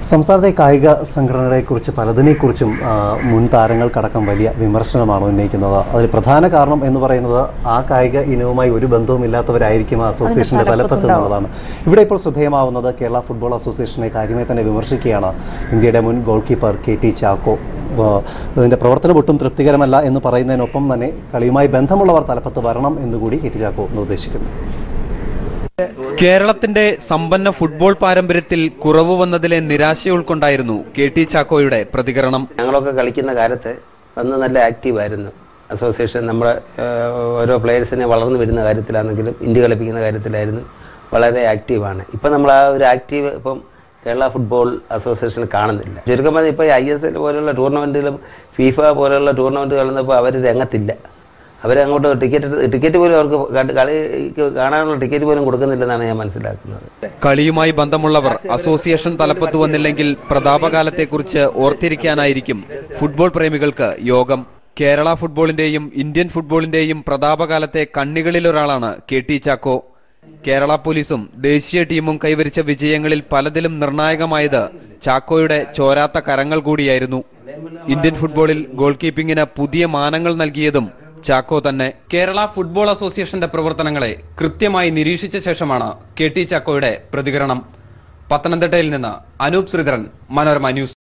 സംസ്ഥാനത്തെ കായിക സംഘടനകളെക്കുറിച്ച് പലതിനെക്കുറിച്ചും ആ, മുൻ താരങ്ങൾക്കടക്കം വലിയ വിമർശനമാണ് ഉന്നയിക്കുന്നത് അതിൽ പ്രധാന കാരണം എന്ന് പറയുന്നത് ആ കായിക ഇനവുമായി ഒരു ബന്ധവുമില്ലാത്തവരായിരിക്കും ആ അസോസിയേഷന്റെ തലപ്പത്ത് എന്നുള്ളതാണ് ഇവിടെ ഇപ്പോൾ ശ്രദ്ധേയമാവുന്നത് കേരള ഫുട്ബോൾ അസോസിയേഷനെ കാര്യമായി തന്നെ വിമർശിക്കുകയാണ് ഇന്ത്യയുടെ മുൻ goalkeeper K T Chacko ആ, ഇതിന്റെ പ്രവർത്തനം ഒട്ടും തൃപ്തികരമല്ല എന്ന് പറയുന്നതിനൊപ്പം തന്നെ കളിയുമായി ബന്ധമുള്ളവർ തലപ്പത്ത് വരണം എന്നുകൂടി കെ ടി ചാക്കോ നിർദ്ദേശിക്കുന്നു കേരളത്തിന്റെ സമ്പന്ന ഫുട്ബോൾ പാരമ്പര്യത്തിൽ കുറവ് വന്നതിലെ നിരാശ ഉൾക്കൊണ്ടായിരുന്നു കെ ടി ചാക്കോയുടെ പ്രതികരണം ഞങ്ങളൊക്കെ കളിക്കുന്ന കാലത്ത് അന്ന് നല്ല ആക്റ്റീവായിരുന്നു അസോസിയേഷൻ നമ്മുടെ ഏഹ്, ഓരോ പ്ലെയേഴ്സിനെ വളർന്നു വരുന്ന കാര്യത്തിലാണെങ്കിലും ഇന്ത്യ കളിപ്പിക്കുന്ന കാര്യത്തിലായിരുന്നു വളരെ ആക്റ്റീവാണ് ഇപ്പം നമ്മൾ ആ ഒരു ആക്റ്റീവ് ഇപ്പം കേരള ഫുട്ബോൾ അസോസിയേഷൻ കാണുന്നില്ല ചുരുക്കം പറഞ്ഞാൽ ഇപ്പോൾ ഐ എസ് എൽ പോലുള്ള ടൂർണമെൻറ്റുകളും ഫീഫ പോലുള്ള ടൂർണമെൻറ്റ് കളന്നപ്പോൾ അവർ രംഗത്തില്ല അവർ അങ്ങോട്ട് ടിക്കറ്റ് ടിക്കറ്റ് പോലും അവർക്ക് കണ്ട് കളിക്ക് കാണാനുള്ള ടിക്കറ്റ് പോലും കൊടുക്കുന്നില്ലെന്നാണ് ഞാൻ മനസ്സിലാക്കുന്നത് കളിയുമായി ബന്ധമുള്ളവർ അസോസിയേഷൻ തലപ്പത്ത് വന്നില്ലെങ്കിൽ പ്രതാപകാലത്തെക്കുറിച്ച് ഓർത്തിരിക്കാനായിരിക്കും ഫുട്ബോൾ പ്രേമികൾക്ക് യോഗം കേരള ഫുട്ബോളിന്റെയും ഇന്ത്യൻ ഫുട്ബോളിന്റെയും പ്രതാപകാലത്തെ കണ്ണികളിലൊരാളാണ് കെ ടി ചാക്കോ കേരള പോലീസും ദേശീയ ടീമും കൈവരിച്ച വിജയങ്ങളിൽ പലതിലും നിർണായകമായത് ചാക്കോയുടെ ചോരാത്ത കരങ്ങൾ കൂടിയായിരുന്നു ഇന്ത്യൻ ഫുട്ബോളിൽ ഗോൾ കീപ്പിംഗിന് പുതിയ മാനങ്ങൾ നൽകിയതും ചാക്കോ തന്നെ കേരള ഫുട്ബോൾ അസോസിയേഷന്റെ പ്രവർത്തനങ്ങളെ കൃത്യമായി നിരീക്ഷിച്ച ശേഷമാണ് കെ ടി ചാക്കോയുടെ പ്രതികരണം പത്തനംതിട്ടയിൽ നിന്ന് അനൂപ് ശ്രീധരൻ മനോരമ ന്യൂസ്